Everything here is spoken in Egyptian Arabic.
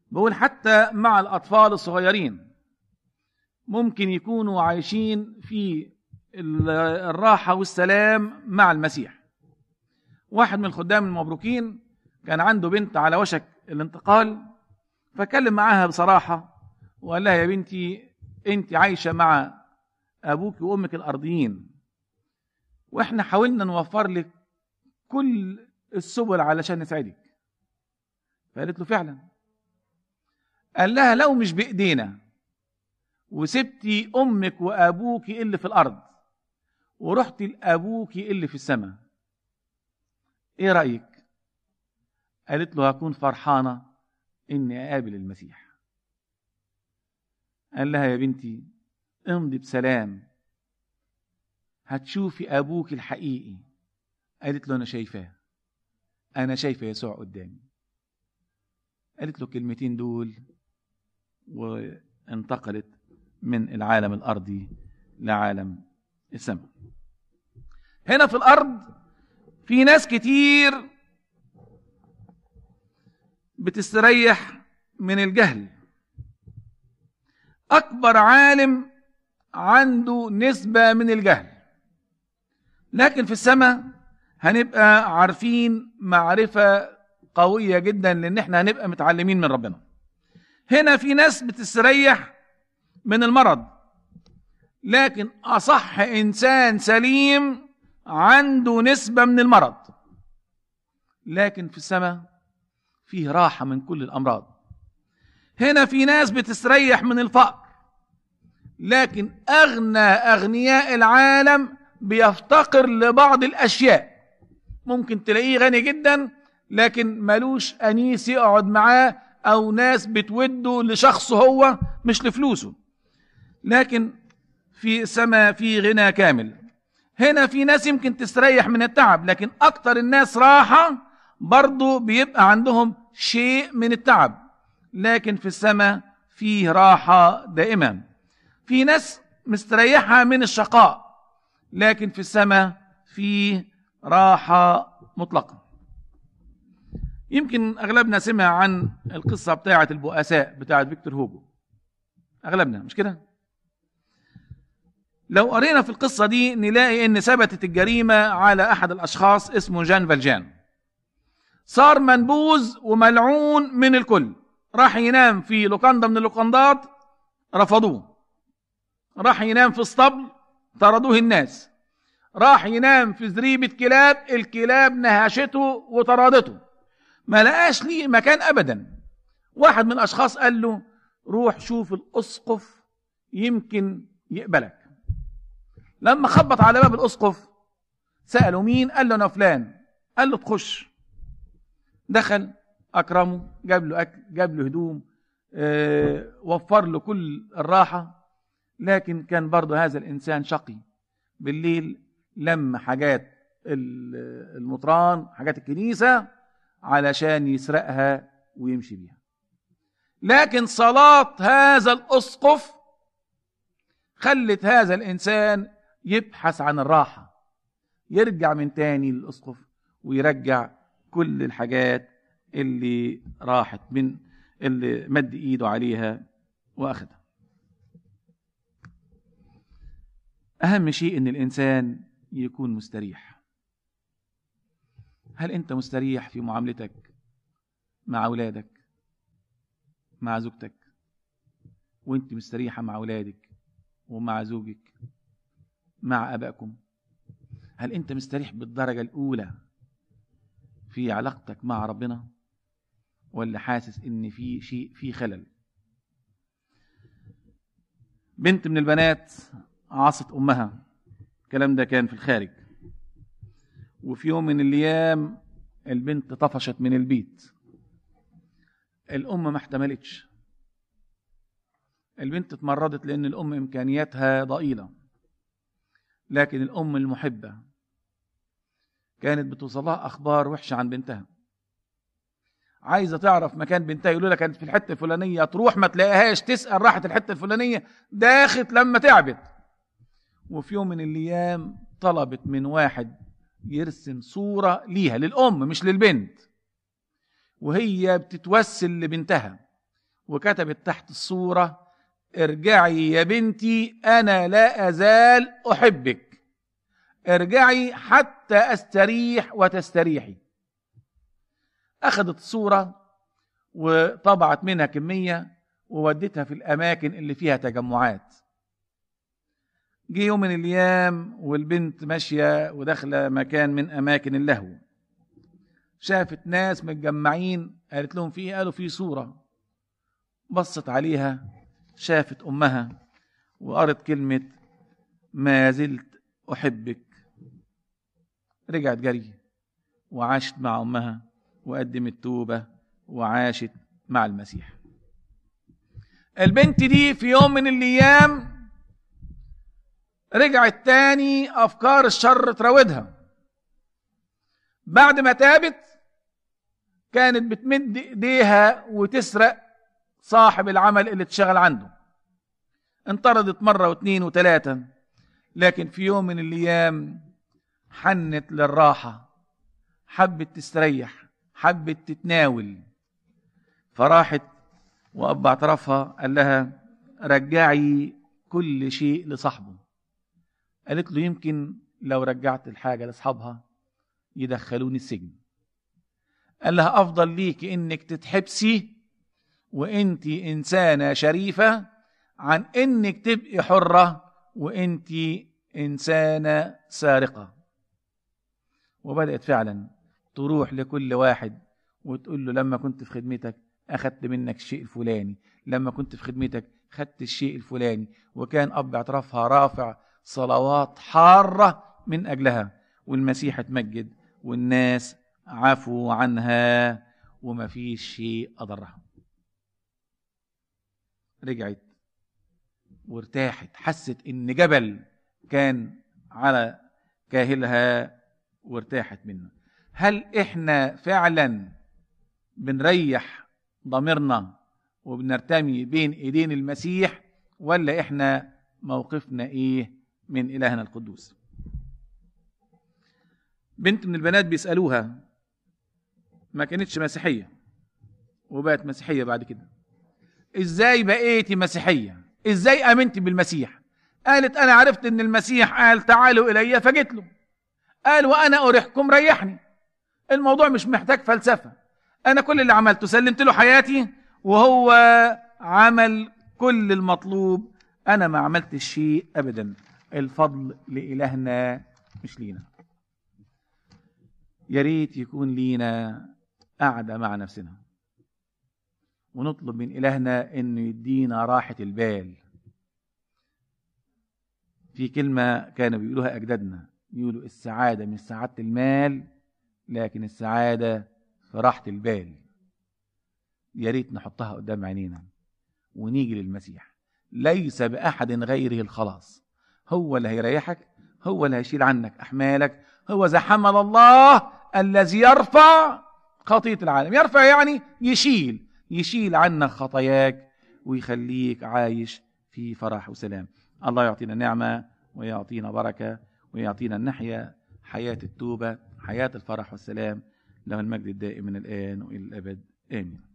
بقول حتى مع الأطفال الصغيرين ممكن يكونوا عايشين في الراحة والسلام مع المسيح واحد من الخدام المبروكين كان عنده بنت على وشك الانتقال فكلم معاها بصراحة وقال لها يا بنتي انت عايشة مع أبوك وأمك الأرضيين وإحنا حاولنا نوفر لك كل السبل علشان نساعدك فقالت له فعلا قال لها لو مش بإيدينا وسبتي أمك وأبوك اللي في الأرض ورحتي لأبوك اللي في السماء إيه رأيك؟ قالت له هكون فرحانة إني أقابل المسيح قال لها يا بنتي امضي بسلام هتشوفي أبوك الحقيقي قالت له أنا شايفاه أنا شايفة يسوع قدامي قالت له الكلمتين دول وانتقلت من العالم الأرضي لعالم السماء هنا في الأرض في ناس كتير بتستريح من الجهل أكبر عالم عنده نسبة من الجهل لكن في السماء هنبقى عارفين معرفة قوية جدا لأن احنا هنبقى متعلمين من ربنا هنا في ناس بتستريح من المرض لكن أصح إنسان سليم عنده نسبة من المرض لكن في السماء فيه راحة من كل الأمراض هنا في ناس بتستريح من الفقر لكن أغنى أغنياء العالم بيفتقر لبعض الأشياء ممكن تلاقيه غني جدا لكن ملوش أنيس يقعد معاه أو ناس بتوده لشخصه هو مش لفلوسه لكن في سماء في غنى كامل هنا في ناس يمكن تستريح من التعب لكن أكتر الناس راحة برضو بيبقى عندهم شيء من التعب لكن في السماء فيه راحة دائما في ناس مستريحة من الشقاء لكن في السماء فيه راحة مطلقة يمكن أغلبنا سمع عن القصة بتاعة البؤساء بتاعة فيكتور هوجو أغلبنا مش كده لو قرينا في القصة دي نلاقي ان ثبتت الجريمة على احد الاشخاص اسمه جان فالجان صار منبوذ وملعون من الكل راح ينام في لوكاندا من اللوكاندات رفضوه راح ينام في اسطبل طردوه الناس راح ينام في زريبة كلاب الكلاب نهشته وطردته ما لقاش ليه مكان ابدا واحد من الاشخاص قال له روح شوف الاسقف يمكن يقبلك لما خبط على باب الاسقف ساله مين قال له انا فلان قال له تخش دخل اكرمه جاب له اكل جاب له هدوم اه وفر له كل الراحه لكن كان برضه هذا الانسان شقي بالليل لم حاجات المطران حاجات الكنيسه علشان يسرقها ويمشي بيها لكن صلاه هذا الاسقف خلت هذا الانسان يبحث عن الراحه يرجع من تاني للاسقف ويرجع كل الحاجات اللي راحت من اللي مد ايده عليها واخدها اهم شيء ان الانسان يكون مستريح هل انت مستريح في معاملتك مع اولادك مع زوجتك وانت مستريحه مع اولادك ومع زوجك مع ابائكم هل انت مستريح بالدرجه الاولى في علاقتك مع ربنا ولا حاسس ان في شيء في خلل بنت من البنات عصت امها الكلام ده كان في الخارج وفي يوم من الايام البنت طفشت من البيت الام ما احتملتش البنت اتمردت لان الام امكانياتها ضئيله لكن الام المحبه كانت بتوصلها اخبار وحشه عن بنتها عايزه تعرف مكان بنتها يقولوا لها كانت في الحته الفلانيه تروح ما تلاقيهاش تسال راحت الحته الفلانيه داخت لما تعبت وفي يوم من الايام طلبت من واحد يرسم صوره ليها للام مش للبنت وهي بتتوسل لبنتها وكتبت تحت الصورة ارجعي يا بنتي أنا لا أزال أحبك ارجعي حتى أستريح وتستريحي أخذت الصورة وطبعت منها كمية وودتها في الأماكن اللي فيها تجمعات جه يوم من الأيام والبنت ماشية وداخلة مكان من أماكن اللهو شافت ناس متجمعين قالت لهم في ايه قالوا في صورة بصت عليها شافت أمها وقرت كلمة ما زلت أحبك رجعت جري وعاشت مع أمها وقدمت توبة وعاشت مع المسيح البنت دي في يوم من الأيام رجعت تاني أفكار الشر تراودها بعد ما تابت كانت بتمد ايديها وتسرق صاحب العمل اللي تشغل عنده انطردت مرة واثنين وثلاثة لكن في يوم من الأيام حنت للراحة حبت تستريح حبت تتناول فراحت وأب اعترفها قال لها رجعي كل شيء لصاحبه قالت له يمكن لو رجعت الحاجة لأصحابها يدخلوني السجن قال لها أفضل ليك إنك تتحبسي وإنت إنسانة شريفة عن إنك تبقي حرة وإنت إنسانة سارقة وبدأت فعلا تروح لكل واحد وتقول له لما كنت في خدمتك أخذت منك الشيء الفلاني لما كنت في خدمتك خدت الشيء الفلاني وكان أب اعترافها رافع صلوات حارة من أجلها والمسيح اتمجد والناس عفوا عنها وما فيش شيء أضرها رجعت وارتاحت حست ان جبل كان على كاهلها وارتاحت منه هل احنا فعلا بنريح ضميرنا وبنرتمي بين ايدين المسيح ولا احنا موقفنا ايه من الهنا القدوس بنت من البنات بيسالوها ما كانتش مسيحيه وبقت مسيحيه بعد كده ازاي بقيتي مسيحيه ازاي امنتي بالمسيح قالت انا عرفت ان المسيح قال تعالوا الي فجيت له قال وانا اريحكم ريحني الموضوع مش محتاج فلسفه انا كل اللي عملته سلمت له حياتي وهو عمل كل المطلوب انا ما عملتش شيء ابدا الفضل لالهنا مش لينا يا ريت يكون لينا قعده مع نفسنا ونطلب من إلهنا أنه يدينا راحة البال في كلمة كانوا بيقولوها أجدادنا يقولوا السعادة من سعادة المال لكن السعادة في راحة البال يا ريت نحطها قدام عينينا ونيجي للمسيح ليس بأحد غيره الخلاص هو اللي هيريحك هو اللي هيشيل عنك أحمالك هو ذا حمل الله الذي يرفع خطية العالم يرفع يعني يشيل يشيل عنك خطاياك ويخليك عايش في فرح وسلام الله يعطينا نعمة ويعطينا بركة ويعطينا النحية حياة التوبة حياة الفرح والسلام له المجد الدائم من الآن وإلى الأبد آمين